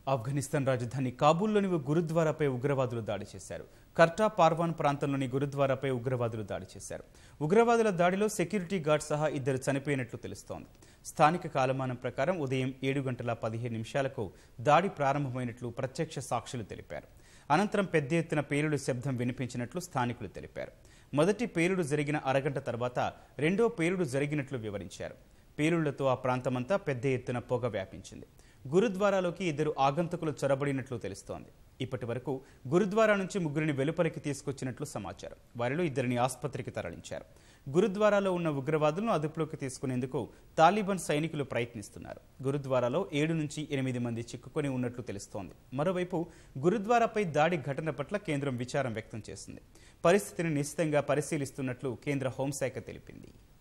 ఆఫ్ఘనిస్తాన్ రాజధాని కాబూల్లోని ఓ గురుద్వారాపై ఉగ్రవాదులు దాడి చేశారు కర్టా పార్వాన్ ప్రాంతంలోని గురుద్వారాపై ఉగ్రవాదులు దాడి చేశారు ఉగ్రవాదుల దాడిలో సెక్యూరిటీ గార్డ్ సహా ఇద్దరు చనిపోయినట్లు తెలుస్తోంది స్థానిక కాలమానం ప్రకారం ఉదయం ఏడు గంటల పదిహేను నిమిషాలకు దాడి ప్రారంభమైనట్లు ప్రత్యక్ష సాక్షులు తెలిపారు అనంతరం పెద్ద ఎత్తున పేలుడు శబ్దం వినిపించినట్లు స్థానికులు తెలిపారు మొదటి పేలుడు జరిగిన అరగంట తర్వాత రెండో పేలుడు జరిగినట్లు వివరించారు పేలుళ్లతో ఆ ప్రాంతమంతా పెద్ద ఎత్తున పొగ వ్యాపించింది గురుద్వారాలోకి ఇద్దరు ఆగంతకులు చొరబడినట్లు తెలుస్తోంది ఇప్పటి వరకు గురుద్వారా నుంచి ముగ్గురిని వెలుపలికి తీసుకొచ్చినట్లు సమాచారం వారిలో ఇద్దరిని ఆసుపత్రికి తరలించారు గురుద్వారాలో ఉన్న ఉగ్రవాదులను అదుపులోకి తీసుకునేందుకు తాలిబాన్ సైనికులు ప్రయత్నిస్తున్నారు గురుద్వారాలో ఏడు నుంచి ఎనిమిది మంది చిక్కుకొని ఉన్నట్లు తెలుస్తోంది మరోవైపు గురుద్వారాపై దాడి ఘటన పట్ల కేంద్రం విచారం వ్యక్తం చేసింది పరిస్థితిని నిశ్చితంగా పరిశీలిస్తున్నట్లు కేంద్ర హోంశాఖ తెలిపింది